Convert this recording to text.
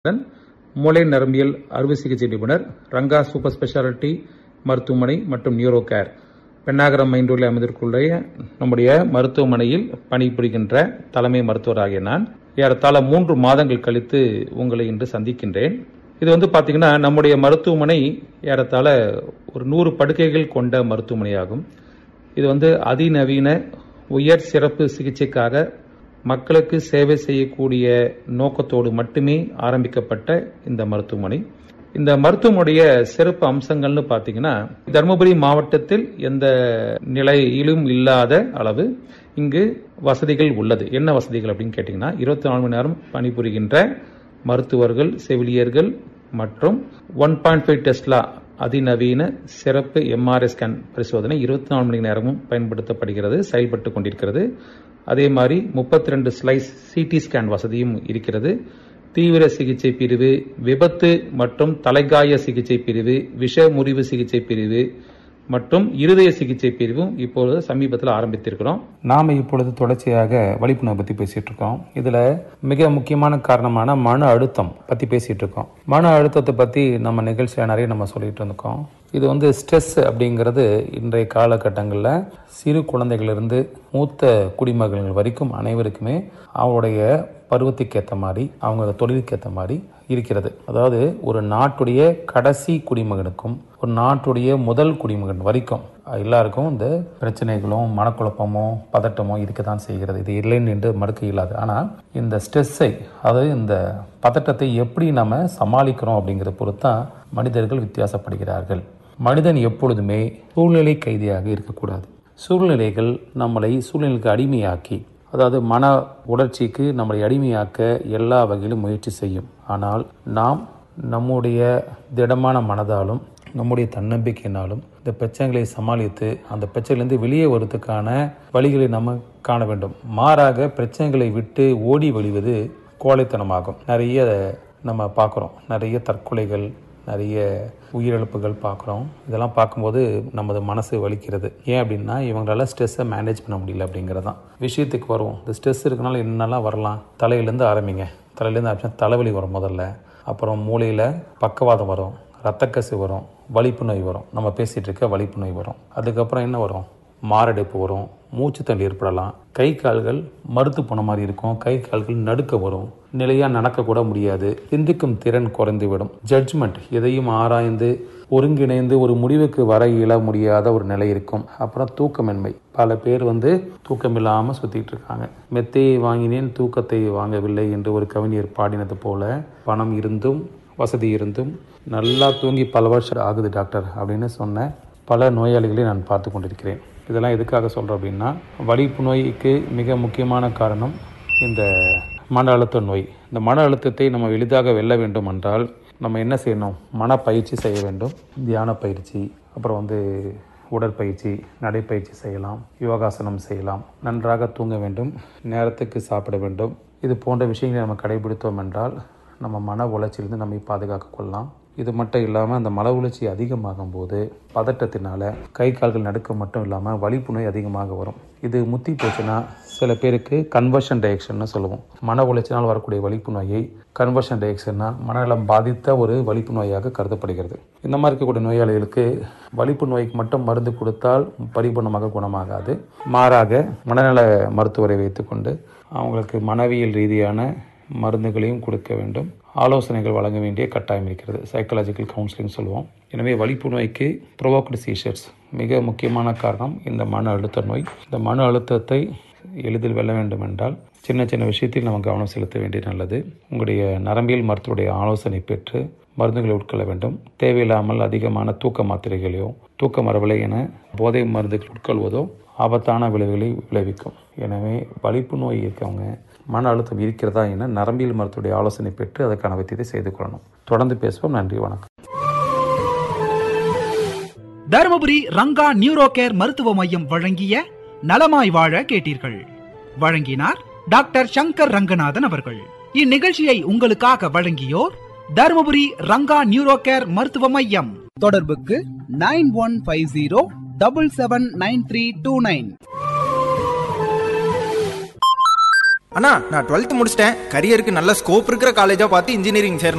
மூளை நரம்பியல் அறுவை சிகிச்சை நிபுணர் ரங்கா சூப்பர் ஸ்பெஷாலிட்டி மருத்துவமனை மற்றும் நியூரோ கேர் பெண்ணாகரம் மைண்டூரில் அமைந்திருக்குள்ள நம்முடைய மருத்துவமனையில் பணிபுரிகின்ற தலைமை மருத்துவராகிய நான் ஏறத்தாழ மூன்று மாதங்கள் கழித்து உங்களை இன்று சந்திக்கின்றேன் இது வந்து பார்த்தீங்கன்னா நம்முடைய மருத்துவமனை ஏறத்தாழ ஒரு நூறு படுக்கைகள் கொண்ட மருத்துவமனையாகும் இது வந்து அதிநவீன உயர் சிறப்பு சிகிச்சைக்காக மக்களுக்கு சேவை செய்யக்கூடிய நோக்கத்தோடு மட்டுமே ஆரம்பிக்கப்பட்ட இந்த மருத்துவமனை இந்த மருத்துவமனைய சிறப்பு அம்சங்கள்னு பார்த்தீங்கன்னா தருமபுரி மாவட்டத்தில் எந்த நிலையிலும் இல்லாத அளவு இங்கு வசதிகள் உள்ளது என்ன வசதிகள் அப்படின்னு கேட்டிங்கன்னா இருபத்தி நாலு மணி நேரம் பணிபுரிகின்ற மருத்துவர்கள் செவிலியர்கள் மற்றும் ஒன் பாயிண்ட் ஃபைவ் டெஸ்லா அதிநவீன சிறப்பு எம்ஆர்ஐ ஸ்கேன் பரிசோதனை இருபத்தி நாலு மணி நேரமும் பயன்படுத்தப்படுகிறது செயல்பட்டு கொண்டிருக்கிறது அதே மாதிரி முப்பத்தி ரெண்டு ஸ்லைஸ் சிடி ஸ்கேன் வசதியும் இருக்கிறது தீவிர சிகிச்சை பிரிவு விபத்து மற்றும் தலைகாய சிகிச்சை பிரிவு விஷ முறிவு சிகிச்சை பிரிவு மற்றும் இருதய சிகிச்சை பிரிவும் இப்பொழுது சமீபத்தில் ஆரம்பித்திருக்கிறோம் நாம் இப்பொழுது தொடர்ச்சியாக வலிப்புணர்வு பற்றி பேசிட்டு இருக்கோம் இதில் மிக முக்கியமான காரணமான மன அழுத்தம் பற்றி பேசிட்டு இருக்கோம் மன அழுத்தத்தை பற்றி நம்ம நிகழ்ச்சியில் நிறைய நம்ம சொல்லிட்டு இருந்தோம் இது வந்து ஸ்ட்ரெஸ் அப்படிங்கிறது இன்றைய காலகட்டங்களில் சிறு குழந்தைகளிலிருந்து மூத்த குடிமகன்கள் வரைக்கும் அனைவருக்குமே அவருடைய பருவத்துக்கு ஏற்ற மாதிரி அவங்க தொழிலுக்கு ஏற்ற மாதிரி இருக்கிறது அதாவது ஒரு நாட்டுடைய கடைசி குடிமகனுக்கும் ஒரு நாட்டுடைய முதல் குடிமகன் வரைக்கும் எல்லாருக்கும் இந்த பிரச்சனைகளும் மனக்குழப்பமும் பதட்டமும் இருக்க தான் செய்கிறது இது இல்லைன்னு என்று மறுக்க இயலாது ஆனால் இந்த ஸ்ட்ரெஸ்ஸை அதாவது இந்த பதட்டத்தை எப்படி நம்ம சமாளிக்கிறோம் அப்படிங்கிற பொறுத்தான் மனிதர்கள் வித்தியாசப்படுகிறார்கள் மனிதன் எப்பொழுதுமே சூழ்நிலை கைதியாக இருக்கக்கூடாது சூழ்நிலைகள் நம்மளை சூழ்நிலைக்கு அடிமையாக்கி அதாவது மன உணர்ச்சிக்கு நம்மளை அடிமையாக்க எல்லா வகையிலும் முயற்சி செய்யும் ஆனால் நாம் நம்முடைய திடமான மனதாலும் நம்முடைய தன்னம்பிக்கையினாலும் இந்த பிரச்சனைகளை சமாளித்து அந்த பிரச்சனையிலிருந்து வெளியே வருவதற்கான வழிகளை நம்ம காண வேண்டும் மாறாக பிரச்சனைகளை விட்டு ஓடி வழிவது கோழைத்தனமாகும் நிறைய நம்ம பார்க்குறோம் நிறைய தற்கொலைகள் நிறைய உயிரிழப்புகள் பார்க்குறோம் இதெல்லாம் பார்க்கும்போது நமது மனசு வலிக்கிறது ஏன் அப்படின்னா இவங்களால ஸ்ட்ரெஸ்ஸை மேனேஜ் பண்ண முடியல அப்படிங்கிறது தான் விஷயத்துக்கு வருவோம் இந்த ஸ்ட்ரெஸ் இருக்கனால என்னெல்லாம் வரலாம் தலையிலேருந்து ஆரம்பிங்க தலையிலேருந்து ஆரம்பிச்சா தலைவலி வரும் முதல்ல அப்புறம் மூளையில் பக்கவாதம் வரும் ரத்தக்கசு வரும் வலிப்பு நோய் வரும் நம்ம பேசிகிட்டு இருக்க வலிப்பு நோய் வரும் அதுக்கப்புறம் என்ன வரும் மாரடைப்பு வரும் மூச்சு தள்ளி ஏற்படலாம் கை கால்கள் மறுத்து போன மாதிரி இருக்கும் கை கால்கள் நடுக்க வரும் நிலையாக நடக்கக்கூட முடியாது சிந்திக்கும் திறன் குறைந்துவிடும் ஜட்ஜ்மெண்ட் எதையும் ஆராய்ந்து ஒருங்கிணைந்து ஒரு முடிவுக்கு வர இயல முடியாத ஒரு நிலை இருக்கும் அப்புறம் தூக்கமின்மை பல பேர் வந்து தூக்கம் இல்லாமல் சுற்றிட்டு இருக்காங்க மெத்தையை வாங்கினேன் தூக்கத்தை வாங்கவில்லை என்று ஒரு கவிஞர் பாடினது போல பணம் இருந்தும் வசதி இருந்தும் நல்லா தூங்கி பல வருஷம் ஆகுது டாக்டர் அப்படின்னு சொன்ன பல நோயாளிகளை நான் பார்த்து கொண்டிருக்கிறேன் இதெல்லாம் எதுக்காக சொல்கிறோம் அப்படின்னா வலிப்பு நோய்க்கு மிக முக்கியமான காரணம் இந்த மன அழுத்த நோய் இந்த மன அழுத்தத்தை நம்ம எளிதாக வெல்ல வேண்டும் என்றால் நம்ம என்ன செய்யணும் மனப்பயிற்சி செய்ய வேண்டும் தியான பயிற்சி அப்புறம் வந்து உடற்பயிற்சி நடைப்பயிற்சி செய்யலாம் யோகாசனம் செய்யலாம் நன்றாக தூங்க வேண்டும் நேரத்துக்கு சாப்பிட வேண்டும் இது போன்ற விஷயங்களை நம்ம கடைபிடித்தோம் என்றால் நம்ம மன உளைச்சிலிருந்து நம்மை பாதுகாக்க கொள்ளலாம் இது மட்டும் இல்லாமல் அந்த மன உளைச்சி அதிகமாகும் போது பதட்டத்தினால கை கால்கள் நடுக்க மட்டும் இல்லாமல் வலிப்பு நோய் அதிகமாக வரும் இது முத்தி போச்சுன்னா சில பேருக்கு கன்வர்ஷன் டயக்ஷன்னு சொல்லுவோம் மன உளைச்சினால் வரக்கூடிய வலிப்பு நோயை கன்வர்ஷன் டயக்ஷன்னா மனநலம் பாதித்த ஒரு வலிப்பு நோயாக கருதப்படுகிறது இந்த மாதிரி இருக்கக்கூடிய நோயாளிகளுக்கு வலிப்பு நோய்க்கு மட்டும் மருந்து கொடுத்தால் பரிபூர்ணமாக குணமாகாது மாறாக மனநல மருத்துவரை வைத்துக்கொண்டு அவங்களுக்கு மனவியல் ரீதியான மருந்துகளையும் கொடுக்க வேண்டும் ஆலோசனைகள் வழங்க வேண்டிய கட்டாயம் இருக்கிறது சைக்கலாஜிக்கல் கவுன்சிலிங் சொல்லுவோம் எனவே வலிப்பு நோய்க்கு ப்ரொவோக்டு சீஷர்ஸ் மிக முக்கியமான காரணம் இந்த மன அழுத்த நோய் இந்த மன அழுத்தத்தை எளிதில் வெல்ல வேண்டும் என்றால் சின்ன சின்ன விஷயத்தில் நம்ம கவனம் செலுத்த வேண்டியது நல்லது உங்களுடைய நரம்பியல் மருத்துவருடைய ஆலோசனை பெற்று மருந்துகளை உட்கொள்ள வேண்டும் தேவையில்லாமல் அதிகமான தூக்க மாத்திரைகளையோ தூக்க மரபலை என போதை மருந்துகள் உட்கொள்வதோ ஆபத்தான விளைவுகளை விளைவிக்கும் எனவே வலிப்பு நோய் இருக்கவங்க மன அழுத்தம் இருக்கிறதா என நரம்பியல் மருத்துவடைய ஆலோசனை பெற்று அதற்கான வைத்தியத்தை செய்து கொள்ளணும் தொடர்ந்து பேசுவோம் நன்றி வணக்கம் தருமபுரி ரங்கா நியூரோ கேர் மருத்துவ மையம் வழங்கிய நலமாய் வாழ கேட்டீர்கள் வழங்கினார் டாக்டர் சங்கர் ரங்கநாதன் அவர்கள் இந்நிகழ்ச்சியை உங்களுக்காக வழங்கியோர் தருமபுரி ரங்கா நியூரோ கேர் மருத்துவ மையம் தொடர்புக்கு nine one five zero double seven nine three two nine அண்ணா நான் டுவெல்த் முடிச்சிட்டேன் கரியருக்கு நல்ல ஸ்கோப் இருக்கிற காலேஜா பார்த்து இன்ஜினியரிங் சேரணும்